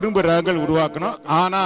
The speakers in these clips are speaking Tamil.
குடும்ப ரகங்கள் உருவாக்கணும் ஆனா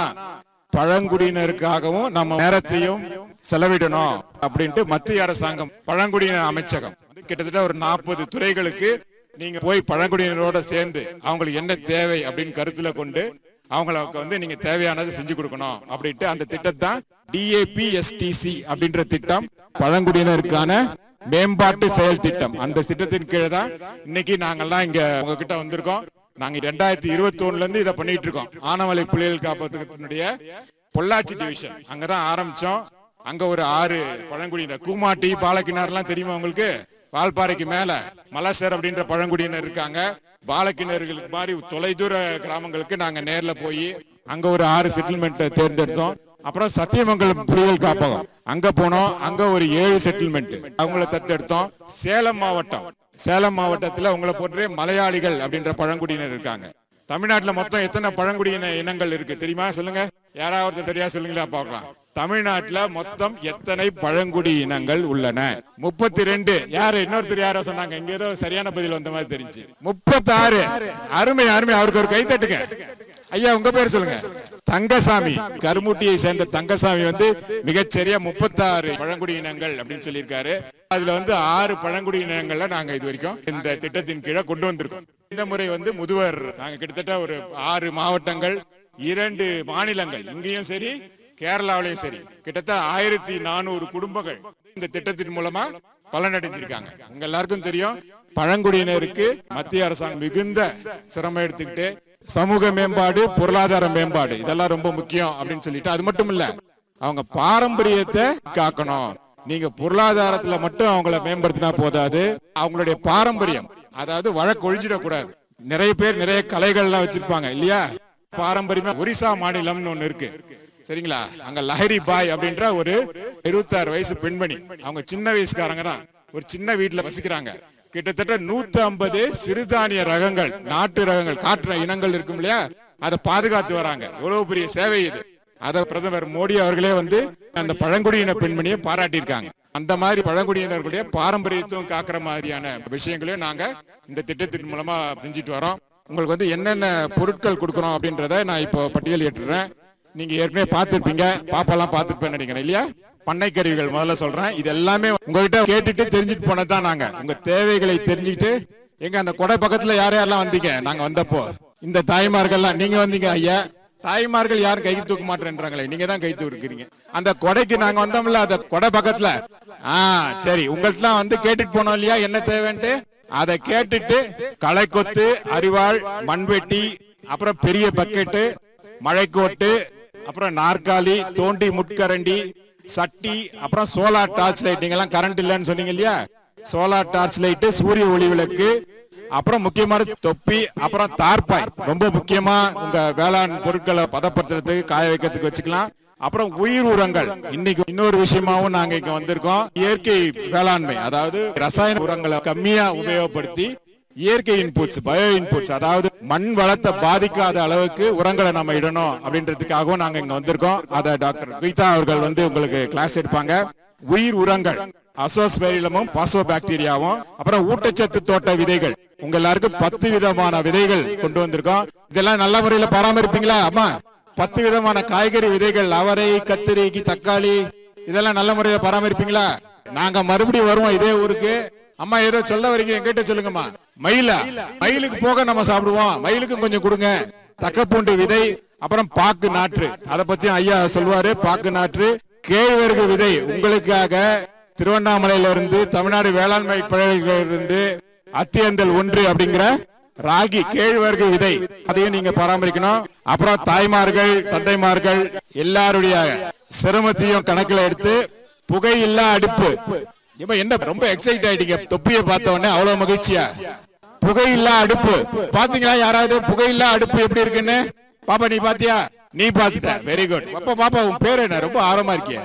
பழங்குடியினருக்காகவும் நம்ம நேரத்தையும் செலவிடணும் அப்படின்ட்டு மத்திய அரசாங்கம் பழங்குடியினர் அமைச்சகம் கிட்டத்தட்ட ஒரு நாற்பது துறைகளுக்கு நீங்க போய் பழங்குடியினரோட சேர்ந்து அவங்களுக்கு என்ன தேவை அப்படின்னு கருத்துல கொண்டு அவங்களுக்கு வந்து நீங்க தேவையானது செஞ்சு கொடுக்கணும் அப்படின்ட்டு அந்த திட்டம் தான் டிஏபிஎஸ்டிசி அப்படின்ற திட்டம் பழங்குடியினருக்கான மேம்பாட்டு செயல் திட்டம் அந்த திட்டத்தின் கீழே தான் இன்னைக்கு நாங்கெல்லாம் இங்க உங்ககிட்ட வந்திருக்கோம் நாங்க ரெண்டாயிரத்தி இருபத்தி ஒண்ணுல இருந்து இதை பண்ணிட்டு இருக்கோம் ஆனமலை புலிகள் காப்பகத்தினுடைய பொள்ளாச்சி டிவிஷன் அங்கதான் ஆரம்பிச்சோம் அங்க ஒரு ஆறு பழங்குடியினர் கூமாட்டி பாலக்கிணறுலாம் தெரியுமா உங்களுக்கு வால்பாறைக்கு மேல மலசர் அப்படின்ற பழங்குடியினர் இருக்காங்க பாலக்கிணர்களுக்கு மாதிரி தொலைதூர கிராமங்களுக்கு நாங்க நேர்ல போய் அங்க ஒரு ஆறு செட்டில்மெண்ட் தேர்ந்தெடுத்தோம் அப்புறம் சத்தியமங்கலம் புலிகள் காப்பகம் அங்க போனோம் அங்க ஒரு ஏழு செட்டில்மெண்ட் அவங்கள தத்தெடுத்தோம் சேலம் மாவட்டம் சேலம் மாவட்டத்துல உங்களை போன்றே மலையாளிகள் அப்படின்ற பழங்குடியினர் இருக்காங்க தமிழ்நாட்டுல மொத்தம் எத்தனை பழங்குடியின இனங்கள் இருக்கு தெரியுமா சொல்லுங்க யாராவது ஒருத்தர் சரியா சொல்லுங்களா பார்க்கலாம் தமிழ்நாட்டுல மொத்தம் எத்தனை பழங்குடி இனங்கள் உள்ளன முப்பத்தி ரெண்டு யாரு இன்னொருத்தர் யாரோ சொன்னாங்க இங்க ஏதோ சரியான பதில் வந்த மாதிரி தெரிஞ்சு முப்பத்தி ஆறு அருமை அருமை அவருக்கு ஒரு கைத்தட்டுங்க ஐயா உங்க பேர் சொல்லுங்க தங்கசாமி கருமுட்டியை சேர்ந்த தங்கசாமி வந்து மிகச்சரியா முப்பத்தாறு பழங்குடி இனங்கள் அப்படின்னு சொல்லியிருக்காரு அதுல வந்து ஆறு பழங்குடி இனங்கள்ல நாங்க இது வரைக்கும் இந்த திட்டத்தின் கீழே கொண்டு வந்திருக்கோம் இந்த முறை வந்து முதுவர் நாங்க கிட்டத்தட்ட ஒரு ஆறு மாவட்டங்கள் இரண்டு மாநிலங்கள் இங்கேயும் சரி கேரளாவிலையும் சரி கிட்டத்தட்ட ஆயிரத்தி நானூறு குடும்பங்கள் இந்த திட்டத்தின் மூலமா பலனடைஞ்சிருக்காங்க உங்க எல்லாருக்கும் தெரியும் பழங்குடியினருக்கு மத்திய அரசாங்கம் மிகுந்த சிரமம் எடுத்துக்கிட்டு சமூக மேம்பாடு பொருளாதார மேம்பாடு இதெல்லாம் ரொம்ப முக்கியம் அப்படின்னு சொல்லிட்டு அது மட்டும் இல்ல அவங்க பாரம்பரியத்தை காக்கணும் நீங்க பொருளாதாரத்துல மட்டும் அவங்கள மேம்படுத்தினா போதாது அவங்களுடைய பாரம்பரியம் அதாவது வழக்கு ஒழிஞ்சிடக்கூடாது நிறைய பேர் நிறைய கலைகள்லாம் வச்சிருப்பாங்க இல்லையா பாரம்பரியமா ஒரிசா மாநிலம்னு ஒண்ணு இருக்கு சரிங்களா அங்க லஹரி பாய் அப்படின்ற ஒரு இருபத்தாறு வயசு பெண்மணி அவங்க சின்ன வயசுக்காரங்க தான் ஒரு சின்ன வீட்டுல வசிக்கிறாங்க கிட்டத்தட்ட நூத்தி ஐம்பது சிறுதானிய ரகங்கள் நாட்டு ரகங்கள் காற்று இனங்கள் இருக்கும் இல்லையா அதை பாதுகாத்து வராங்க எவ்வளவு பெரிய சேவை இது அத பிரதமர் மோடி அவர்களே வந்து அந்த பழங்குடியின பெண்மணியை பாராட்டியிருக்காங்க அந்த மாதிரி பழங்குடியினர்களுடைய பாரம்பரியத்துவம் காக்கிற மாதிரியான விஷயங்களையும் நாங்க இந்த திட்டத்தின் மூலமா செஞ்சுட்டு வரோம் உங்களுக்கு வந்து என்னென்ன பொருட்கள் கொடுக்குறோம் அப்படின்றத நான் இப்போ பட்டியலிட்டுறேன் நீங்க ஏற்கனவே பார்த்திருப்பீங்க பாப்பாலாம் பார்த்துருப்பேன் நினைக்கிறேன் இல்லையா பண்ணை கருவிகள் முதல்ல சொல்றேன் இது எல்லாமே உங்ககிட்ட கேட்டுட்டு தெரிஞ்சுட்டு போனதுதான் நாங்க உங்க தேவைகளை தெரிஞ்சுக்கிட்டு எங்க அந்த கொடை பக்கத்துல யார் யாரெல்லாம் வந்தீங்க நாங்க வந்தப்போ இந்த தாய்மார்கள்லாம் நீங்க வந்தீங்க ஐயா தாய்மார்கள் யாரும் கை தூக்க மாட்டேன்றாங்களே நீங்க தான் கை தூக்குறீங்க அந்த கொடைக்கு நாங்க வந்தோம்ல அந்த கொடை பக்கத்துல ஆ சரி உங்கள்ட்ட வந்து கேட்டுட்டு போனோம் இல்லையா என்ன தேவைன்ட்டு அதை கேட்டுட்டு களைக்கொத்து அரிவாள் மண்வெட்டி அப்புறம் பெரிய பக்கெட்டு மழைக்கோட்டு அப்புறம் நாற்காலி தோண்டி முட்கரண்டி சட்டி அப்புறம் சோலார் டார்ச் லைட் நீங்க எல்லாம் கரண்ட் இல்லைன்னு சொன்னீங்க இல்லையா சோலார் டார்ச் லைட் சூரிய ஒளி விளக்கு அப்புறம் முக்கியமான தொப்பி அப்புறம் தார்பாய் ரொம்ப முக்கியமா உங்க வேளாண் பொருட்களை பதப்படுத்துறதுக்கு காய வைக்கிறதுக்கு வச்சுக்கலாம் அப்புறம் உயிர் உரங்கள் இன்னைக்கு இன்னொரு விஷயமாவும் நாங்க இங்க வந்திருக்கோம் இயற்கை வேளாண்மை அதாவது ரசாயன உரங்களை கம்மியா உபயோகப்படுத்தி இயற்கை இன்புட்ஸ் பயோ இன்புட்ஸ் அதாவது மண் வளத்தை பாதிக்காத அளவுக்கு உரங்களை நம்ம இடணும் அப்படின்றதுக்காகவும் நாங்க இங்க வந்திருக்கோம் அத டாக்டர் கீதா அவர்கள் வந்து உங்களுக்கு கிளாஸ் எடுப்பாங்க உயிர் உரங்கள் அசோஸ்பெரிலமும் பாசோ பாக்டீரியாவும் அப்புறம் ஊட்டச்சத்து தோட்ட விதைகள் உங்க எல்லாருக்கும் பத்து விதமான விதைகள் கொண்டு வந்திருக்கோம் இதெல்லாம் நல்ல முறையில பராமரிப்பீங்களா அம்மா பத்து விதமான காய்கறி விதைகள் அவரை கத்திரி தக்காளி இதெல்லாம் நல்ல முறையில பராமரிப்பீங்களா நாங்க மறுபடியும் வருவோம் இதே ஊருக்கு அம்மா ஏதோ சொல்ல வரீங்க எங்கிட்ட சொல்லுங்கம்மா மயிலா மயிலுக்கு போக நம்ம சாப்பிடுவோம் மயிலுக்கும் கொஞ்சம் கொடுங்க தக்கப்பூண்டு விதை அப்புறம் பாக்கு நாற்று அத பத்தி ஐயா சொல்வாரு பாக்கு நாற்று கேழ்வரகு விதை உங்களுக்காக திருவண்ணாமலையில இருந்து தமிழ்நாடு வேளாண்மை பல்கலைக்கழகத்திலிருந்து அத்தியந்தல் ஒன்று அப்படிங்கிற ராகி கேழ்வரகு விதை அதையும் நீங்க பராமரிக்கணும் அப்புறம் தாய்மார்கள் தந்தைமார்கள் எல்லாருடைய சிரமத்தையும் கணக்குல எடுத்து புகையில்லா அடுப்பு இப்ப என்ன ரொம்ப எக்ஸைட் ஆயிட்டீங்க தொப்பியை பார்த்த உடனே அவ்வளவு மகிழ்ச்சியா புகையில்லா அடுப்பு பாத்தீங்களா யாராவது புகையில்லா அடுப்பு எப்படி இருக்குன்னு பாப்பா நீ பாத்தியா நீ பாத்துட்ட வெரி குட் அப்ப பாப்பா உன் பேர் என்ன ரொம்ப ஆர்வமா இருக்கிய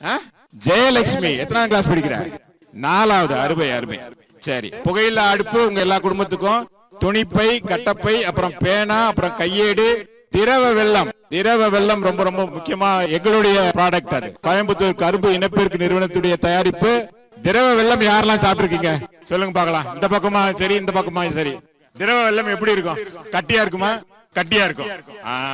ஜெயலட்சுமி எத்தனாம் கிளாஸ் படிக்கிற நாலாவது அருமை அருமை சரி புகையில்லா அடுப்பு உங்க எல்லா குடும்பத்துக்கும் துணிப்பை கட்டப்பை அப்புறம் பேனா அப்புறம் கையேடு திரவ வெள்ளம் திரவ வெள்ளம் ரொம்ப ரொம்ப முக்கியமா எங்களுடைய ப்ராடக்ட் அது கோயம்புத்தூர் கரும்பு இனப்பெருக்கு நிறுவனத்துடைய தயாரிப்பு திரவ வெள்ளம் யாரெல்லாம் சாப்பிட்டுருக்கீங்க சொல்லுங்க பார்க்கலாம் இந்த பக்கமா சரி இந்த பக்கமா சரி திரவ வெள்ளம் எப்படி இருக்கும் கட்டியா இருக்குமா கட்டியா இருக்கும் ஆ,